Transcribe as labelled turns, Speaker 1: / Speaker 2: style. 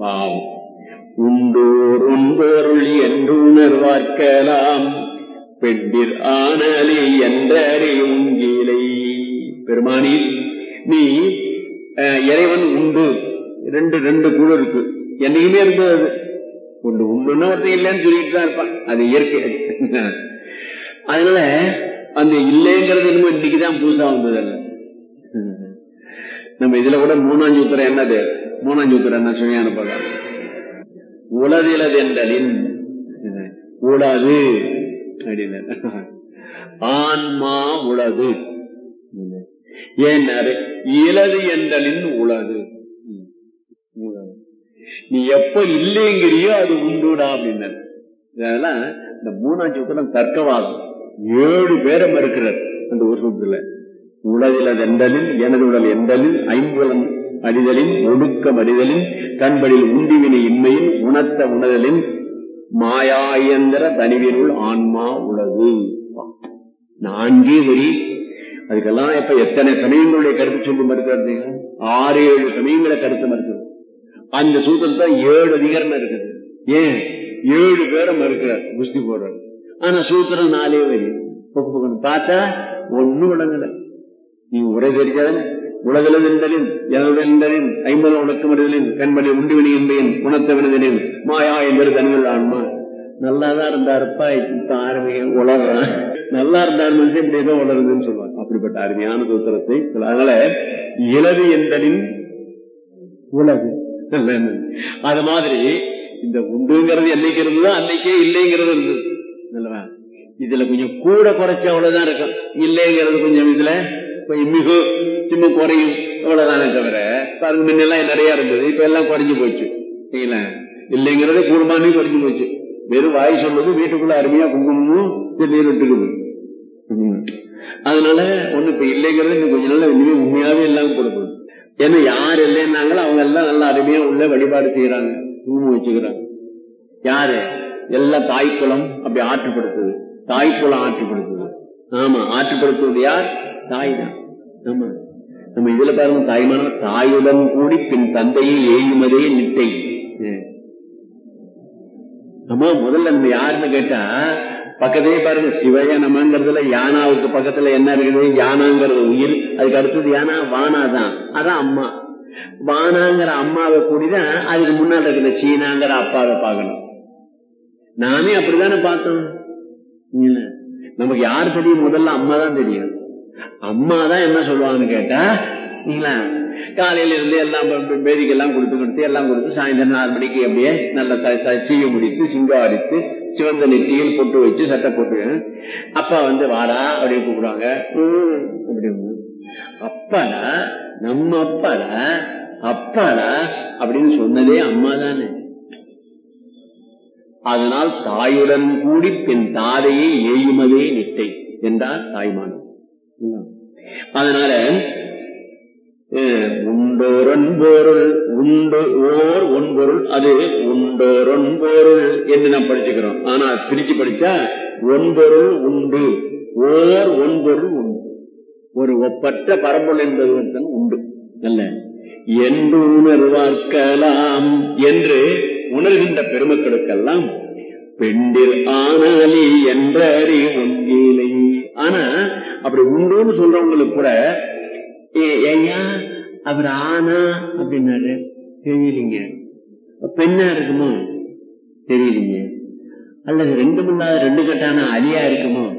Speaker 1: பாவம் உண்டோர் உண்பொருள் என்று உணர்வார்க்கலாம் பெண்டிர் ஆனலி என்றறி உங்கிலை பெருமானி நீ அஹ், இறைவன் உண்டு ரெண்டு ரெண்டு குழு இருக்கு என்னைக்குமே இருந்தது அது உண்டு உண்டுன்னு ஒருத்தன் இல்லைன்னு சொல்லிட்டு தான் இருப்பான் அது இயற்கை அதனால அந்த இல்லைங்கிறது என்னமோ இன்னைக்குதான் புதுசா வந்தது அல்ல நம்ம இதுல கூட மூணாஞ்சு உத்தரம் என்னது மூணாஞ்சு உத்தரம் என்ன சுவையான பதம் உளதிலது என்றலின் உளது அப்படின்னு ஆன்மா உளது ஏன்னாரு இலது என்றலின் உளது உளது. நீ எப்ப இல்லைங்கிறியோ அது உண்டுடா அப்படின்னாரு இதெல்லாம் இந்த மூணாம் சூத்திரம் தர்க்கவாதம் ஏழு பேரை மறுக்கிறார் அந்த ஒரு சூத்திரத்துல உலகில் எந்தலின் எனது உடல் எந்தலின் ஐம்புலம் அடிதலின் ஒடுக்கம் அடிதலின் கண்படில் உண்டிவினை இன்மையின் உணர்த்த உணதலின் மாயாயந்திர தனிவினுள் ஆன்மா உலகு நான்கே வரி அதுக்கெல்லாம் இப்ப எத்தனை சமயங்களுடைய கருத்து சொல்லி மறுக்கிறது ஆறு ஏழு சமயங்களை கருத்து மறுக்கிறது அந்த சூத்திரத்தை ஏழு அதிகாரம் இருக்குது ஏன் ஏழு பேரை மறுக்கிறார் குஸ்தி போடுறாரு ஆனா சூத்திரம் நாலே வரி பொக்கு பொக்குன்னு பார்த்தா ஒண்ணும் விளங்கல நீ உரை தெரிஞ்சாதானே உலகில் நின்றலின் எனதுடலின் ஐம்பது உணக்கமறிதலின் கண்மணி உண்டுவினி என்பையின் குணத்த வினதலின் மாயா என்பது தனிகள் ஆன்மா நல்லாதான் இருந்தாருப்பா இப்ப ஆரம்பிக்க உலகம் நல்லா இருந்தார் மனுஷன் இப்படி ஏதோ உலருதுன்னு சொல்லுவாங்க அப்படிப்பட்ட அருமையான சூத்திரத்தை சொல்ல- அதனால இலது என்றலின் உலகு அது மாதிரி இந்த உண்டுங்கிறது என்னைக்கு இருந்ததோ அன்னைக்கே இல்லைங்கிறது இருந்தது நல்லவா இதுல கொஞ்சம் கூட குறைச்ச அவ்வளவுதான் இருக்கும் இல்லைங்கிறது கொஞ்சம் இதுல கொஞ்சம் மிகு சின்ன குறையும் அவ்வளவுதானே தவிர பாருங்க முன்னெல்லாம் நிறைய இருந்தது இப்ப எல்லாம் குறைஞ்சு போச்சு சரிங்களா இல்லைங்கிறது கூடுமானே குறைஞ்சு போச்சு வெறும் வாய் சொல்றது வீட்டுக்குள்ள அருமையா குங்குமமும் நீர் விட்டுக்குது ம். அதனால ஒண்ணு இப்ப இல்லைங்கிறது இன்னும் கொஞ்ச நாள் இனிமே உண்மையாவே இல்லாம கொடுக்கணும் ஏன்னா யார் இல்லைன்னாங்களோ அவங்க எல்லாம் நல்லா அருமையா உள்ள வழிபாடு செய்யறாங்க குங்குமம் வச்சுக்கிறாங்க யாரு எல்லாம் தாய்க்குளம் அப்படி ஆற்றுப்படுத்துது தாய்க்குளம் ஆற்றுப்படுத்துது ஆமா ஆற்றுப்படுத்துவது யார் தாய் தான் ஆமா நம்ம இதுல பாருங்க தாய்மான தாயுடன் கூடி பின் தந்தையை ஏயுமதே நிட்டை ம். ஆமா முதல்ல நம்ம யாருன்னு கேட்டா பக்கத்திலே பாருங்க சிவய நமங்கிறதுல யானாவுக்கு பக்கத்துல என்ன இருக்குது யானாங்கிறது உயிர் அதுக்கு அடுத்தது யானா வானா தான் அதான் அம்மா வானாங்கிற அம்மாவை கூடிதான் அதுக்கு முன்னாடி இருக்கிற சீனாங்கிற அப்பாவை பார்க்கணும் நாமே அப்படித்தானே பார்த்தோம் இல்ல. நமக்கு யார் தெரியும் முதல்ல அம்மா தான் தெரியும் அம்மா தான் என்ன சொல்லுவாங்கன்னு கேட்டா இல்லைங்களா காலையில இருந்து எல்லாம் பேதிக்கெல்லாம் கொடுத்து கொடுத்து எல்லாம் கொடுத்து சாயந்தரம் நாலு மணிக்கு அப்படியே நல்ல த- த- சீய முடித்து சிங்காரித்து சிவந்த நெத்தியில் பொட்டு வச்சு சட்டை போட்டு அப்பா வந்து வாடா அப்படின்னு கூப்பிடுவாங்க "ம்" அப்படின்னு அப்பாடா நம்ம அப்பாடா அப்பாடா அப்படின்னு சொன்னதே அம்மா தானே அதனால் தாயுடன் கூடி பின் தாதையை ஏயுமதே நிட்டை என்றார் தாய்மானம் அதனால அஹ், உண்டோரன் பொருள் உண்டு ஓர் ஒன்பொருள் அது உண்டோரன் பொருள் என்று நாம் படிச்சுக்கிறோம் ஆனா பிரிச்சு படிச்சா ஒன்பொருள் உண்டு ஓர் ஒன்பொருள் உண்டு ஒரு ஒப்பற்ற பரம்பொருள் என்பது ஒருத்தன் உண்டு அல்ல என்று உணர்வார்க்கலாம் என்று உணர்கின்ற பெருமக்களுக்கெல்லாம் பெண்டில் ஆனாலி என்ற அறி ஒன்றிலை ஆனா அப்படி உண்டுன்னு சொல்றவங்களுக்கு கூட "ஏ- ஐயா அவர் ஆனா அப்படின்னாரு தெரியலீங்க பெண்ணா இருக்குமோ தெரியலீங்க அல்லது ரெண்டு முன்னாத ரெண்டு கட்டான அலியா இருக்குமோ